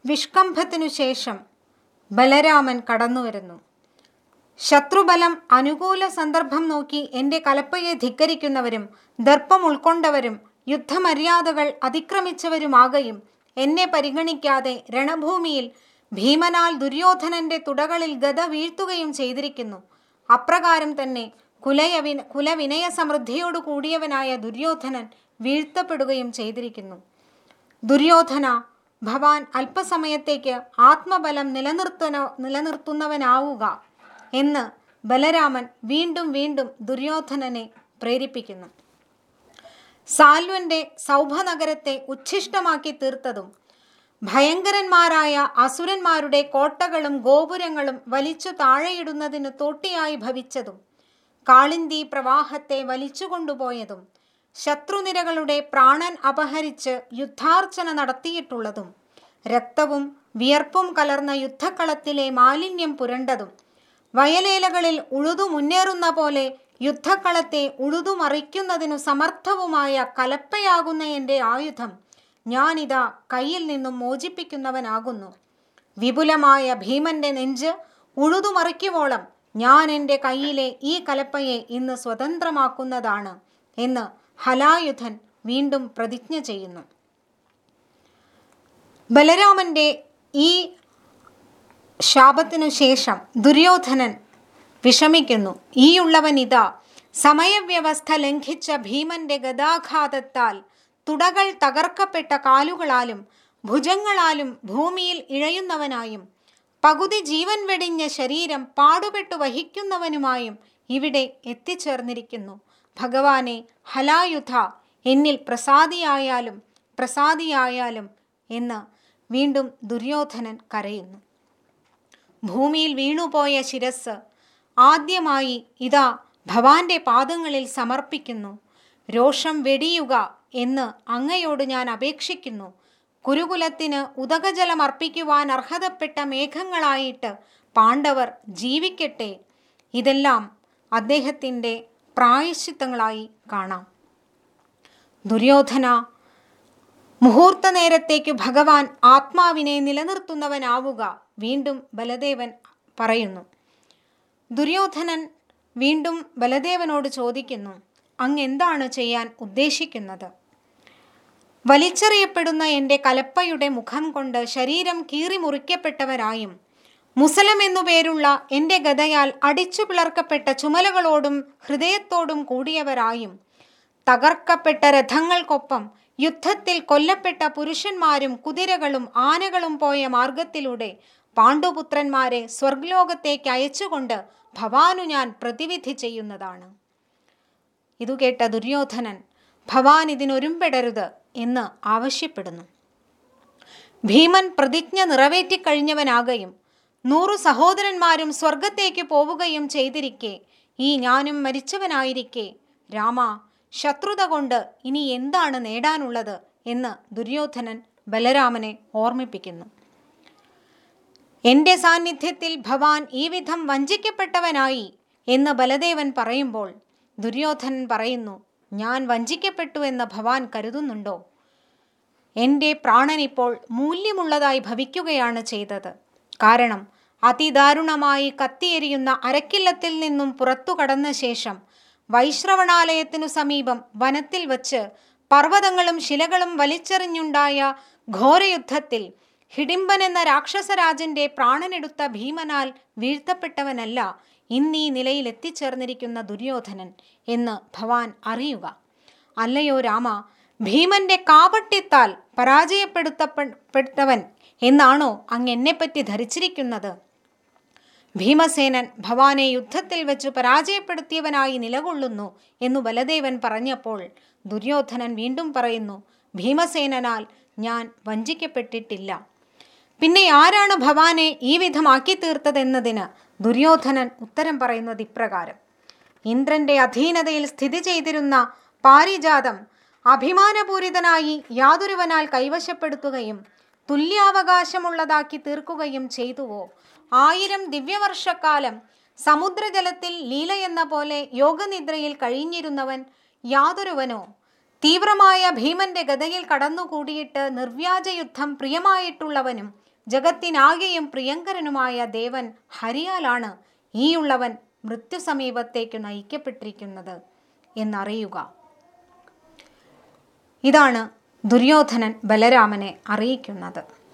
വിഷ്കംഭത്തിനു ശേഷം ബലരാമൻ കടന്നുവരുന്നു ശത്രുബലം അനുകൂല സന്ദർഭം നോക്കി എൻ്റെ കലപ്പയെ ധിക്കരിക്കുന്നവരും ദർപ്പം ഉൾക്കൊണ്ടവരും യുദ്ധമര്യാദകൾ അതിക്രമിച്ചവരുമാകയും എന്നെ പരിഗണിക്കാതെ രണഭൂമിയിൽ ഭീമനാൽ ദുര്യോധനന്റെ തുടകളിൽ ഗത വീഴ്ത്തുകയും ചെയ്തിരിക്കുന്നു അപ്രകാരം തന്നെ കുലയവി കുലവിനയ സമൃദ്ധിയോടു കൂടിയവനായ ദുര്യോധനൻ വീഴ്ത്തപ്പെടുകയും ചെയ്തിരിക്കുന്നു ദുര്യോധന ഭവാൻ അല്പസമയത്തേക്ക് ആത്മബലം നിലനിർത്തുന്ന നിലനിർത്തുന്നവനാവുക എന്ന് ബലരാമൻ വീണ്ടും വീണ്ടും ദുര്യോധനനെ പ്രേരിപ്പിക്കുന്നു സാൽവന്റെ സൗഭനഗരത്തെ ഉച്ഛിഷ്ടമാക്കി തീർത്തതും ഭയങ്കരന്മാരായ അസുരന്മാരുടെ കോട്ടകളും ഗോപുരങ്ങളും വലിച്ചു താഴെയിടുന്നതിന് തോട്ടിയായി ഭവിച്ചതും കാളിന്തി പ്രവാഹത്തെ വലിച്ചുകൊണ്ടുപോയതും ശത്രുനിരകളുടെ പ്രാണൻ അപഹരിച്ച് യുദ്ധാർച്ചന നടത്തിയിട്ടുള്ളതും രക്തവും വിയർപ്പും കലർന്ന യുദ്ധക്കളത്തിലെ മാലിന്യം പുരണ്ടതും വയലേലകളിൽ ഉഴുതു മുന്നേറുന്ന പോലെ യുദ്ധക്കളത്തെ ഉഴുതുമറിക്കുന്നതിനു സമർത്ഥവുമായ കലപ്പയാകുന്ന എൻ്റെ ആയുധം ഞാനിതാ കയ്യിൽ നിന്നും മോചിപ്പിക്കുന്നവനാകുന്നു വിപുലമായ ഭീമന്റെ നെഞ്ച് ഉഴുതുമറിക്കുവോളം ഞാൻ എൻ്റെ കയ്യിലെ ഈ കലപ്പയെ ഇന്ന് സ്വതന്ത്രമാക്കുന്നതാണ് എന്ന് ഹലായുധൻ വീണ്ടും പ്രതിജ്ഞ ചെയ്യുന്നു ബലരാമന്റെ ഈ ശാപത്തിനു ശേഷം ദുര്യോധനൻ വിഷമിക്കുന്നു ഈയുള്ളവൻ ഇതാ സമയവ്യവസ്ഥ ലംഘിച്ച ഭീമന്റെ ഗദാഘാതത്താൽ തുടകൾ തകർക്കപ്പെട്ട കാലുകളാലും ഭുജങ്ങളാലും ഭൂമിയിൽ ഇഴയുന്നവനായും പകുതി ജീവൻ വെടിഞ്ഞ ശരീരം പാടുപെട്ടു വഹിക്കുന്നവനുമായും ഇവിടെ എത്തിച്ചേർന്നിരിക്കുന്നു ഭഗവാനെ ഹലായുധ എന്നിൽ പ്രസാദിയായാലും പ്രസാദിയായാലും എന്ന് വീണ്ടും ദുര്യോധനൻ കരയുന്നു ഭൂമിയിൽ വീണുപോയ ശിരസ് ആദ്യമായി ഇതാ ഭവാന്റെ പാദങ്ങളിൽ സമർപ്പിക്കുന്നു രോഷം വെടിയുക എന്ന് അങ്ങയോട് ഞാൻ അപേക്ഷിക്കുന്നു കുരുകുലത്തിന് ഉദകജലം അർപ്പിക്കുവാൻ അർഹതപ്പെട്ട മേഘങ്ങളായിട്ട് പാണ്ഡവർ ജീവിക്കട്ടെ ഇതെല്ലാം അദ്ദേഹത്തിൻ്റെ പ്രായശ്ചിത്തങ്ങളായി കാണാം ദുര്യോധന മുഹൂർത്ത നേരത്തേക്ക് ഭഗവാൻ ആത്മാവിനെ നിലനിർത്തുന്നവനാവുക വീണ്ടും ബലദേവൻ പറയുന്നു ദുര്യോധനൻ വീണ്ടും ബലദേവനോട് ചോദിക്കുന്നു അങ്ങ് എന്താണ് ചെയ്യാൻ ഉദ്ദേശിക്കുന്നത് വലിച്ചെറിയപ്പെടുന്ന എൻ്റെ കലപ്പയുടെ മുഖം കൊണ്ട് ശരീരം കീറി മുറിക്കപ്പെട്ടവരായും മുസലം എന്നു പേരുള്ള എൻ്റെ ഗതയാൽ അടിച്ചു പിളർക്കപ്പെട്ട ചുമലകളോടും ഹൃദയത്തോടും കൂടിയവരായും തകർക്കപ്പെട്ട രഥങ്ങൾക്കൊപ്പം യുദ്ധത്തിൽ കൊല്ലപ്പെട്ട പുരുഷന്മാരും കുതിരകളും ആനകളും പോയ മാർഗത്തിലൂടെ പാണ്ഡുപുത്രന്മാരെ സ്വർഗ്ലോകത്തേക്ക് അയച്ചുകൊണ്ട് ഭവാനു ഞാൻ പ്രതിവിധി ചെയ്യുന്നതാണ് ഇതു കേട്ട ദുര്യോധനൻ ഭവാൻ ഇതിനൊരുമ്പെടരുത് എന്ന് ആവശ്യപ്പെടുന്നു ഭീമൻ പ്രതിജ്ഞ നിറവേറ്റിക്കഴിഞ്ഞവനാകയും നൂറു സഹോദരന്മാരും സ്വർഗത്തേക്ക് പോവുകയും ചെയ്തിരിക്കെ ഈ ഞാനും മരിച്ചവനായിരിക്കെ രാമ ശത്രുത കൊണ്ട് ഇനി എന്താണ് നേടാനുള്ളത് എന്ന് ദുര്യോധനൻ ബലരാമനെ ഓർമ്മിപ്പിക്കുന്നു എൻ്റെ സാന്നിധ്യത്തിൽ ഭവാൻ ഈ വിധം വഞ്ചിക്കപ്പെട്ടവനായി എന്ന് ബലദേവൻ പറയുമ്പോൾ ദുര്യോധനൻ പറയുന്നു ഞാൻ വഞ്ചിക്കപ്പെട്ടു എന്ന് ഭവാൻ കരുതുന്നുണ്ടോ എൻ്റെ പ്രാണൻ ഇപ്പോൾ മൂല്യമുള്ളതായി ഭവിക്കുകയാണ് ചെയ്തത് കാരണം അതിദാരുണമായി കത്തിയെരിയുന്ന അരക്കില്ലത്തിൽ നിന്നും പുറത്തു കടന്ന ശേഷം വൈശ്രവണാലയത്തിനു സമീപം വനത്തിൽ വച്ച് പർവ്വതങ്ങളും ശിലകളും വലിച്ചെറിഞ്ഞുണ്ടായ ഘോരയുദ്ധത്തിൽ ഹിഡിംബൻ എന്ന രാക്ഷസരാജന്റെ പ്രാണനെടുത്ത ഭീമനാൽ വീഴ്ത്തപ്പെട്ടവനല്ല ഇന്നീ നിലയിൽ എത്തിച്ചേർന്നിരിക്കുന്ന ദുര്യോധനൻ എന്ന് ഭവാൻ അറിയുക അല്ലയോ രാമ ഭീമന്റെ കാപട്യത്താൽ പരാജയപ്പെടുത്തപ്പെട്ടവൻ എന്നാണോ അങ്ങ് എന്നെപ്പറ്റി ധരിച്ചിരിക്കുന്നത് ഭീമസേനൻ ഭവാനെ യുദ്ധത്തിൽ വെച്ച് പരാജയപ്പെടുത്തിയവനായി നിലകൊള്ളുന്നു എന്നു ബലദേവൻ പറഞ്ഞപ്പോൾ ദുര്യോധനൻ വീണ്ടും പറയുന്നു ഭീമസേനനാൽ ഞാൻ വഞ്ചിക്കപ്പെട്ടിട്ടില്ല പിന്നെ ആരാണ് ഭവാനെ ഈ വിധമാക്കി തീർത്തതെന്നതിന് ദുര്യോധനൻ ഉത്തരം പറയുന്നത് ഇപ്രകാരം ഇന്ദ്രന്റെ അധീനതയിൽ സ്ഥിതി ചെയ്തിരുന്ന പാരിജാതം അഭിമാനപൂരിതനായി യാതൊരുവനാൽ കൈവശപ്പെടുത്തുകയും തുല്യാവകാശമുള്ളതാക്കി തീർക്കുകയും ചെയ്തുവോ ആയിരം ദിവ്യവർഷക്കാലം സമുദ്രജലത്തിൽ ലീലയെന്ന പോലെ യോഗനിദ്രയിൽ കഴിഞ്ഞിരുന്നവൻ യാതൊരുവനോ തീവ്രമായ ഭീമന്റെ ഗതയിൽ കടന്നുകൂടിയിട്ട് നിർവ്യാജ യുദ്ധം പ്രിയമായിട്ടുള്ളവനും ജഗത്തിനാകെയും പ്രിയങ്കരനുമായ ദേവൻ ഹരിയാലാണ് ഈയുള്ളവൻ മൃത്യു സമീപത്തേക്ക് നയിക്കപ്പെട്ടിരിക്കുന്നത് എന്നറിയുക ഇതാണ് ദുര്യോധനൻ ബലരാമനെ അറിയിക്കുന്നത്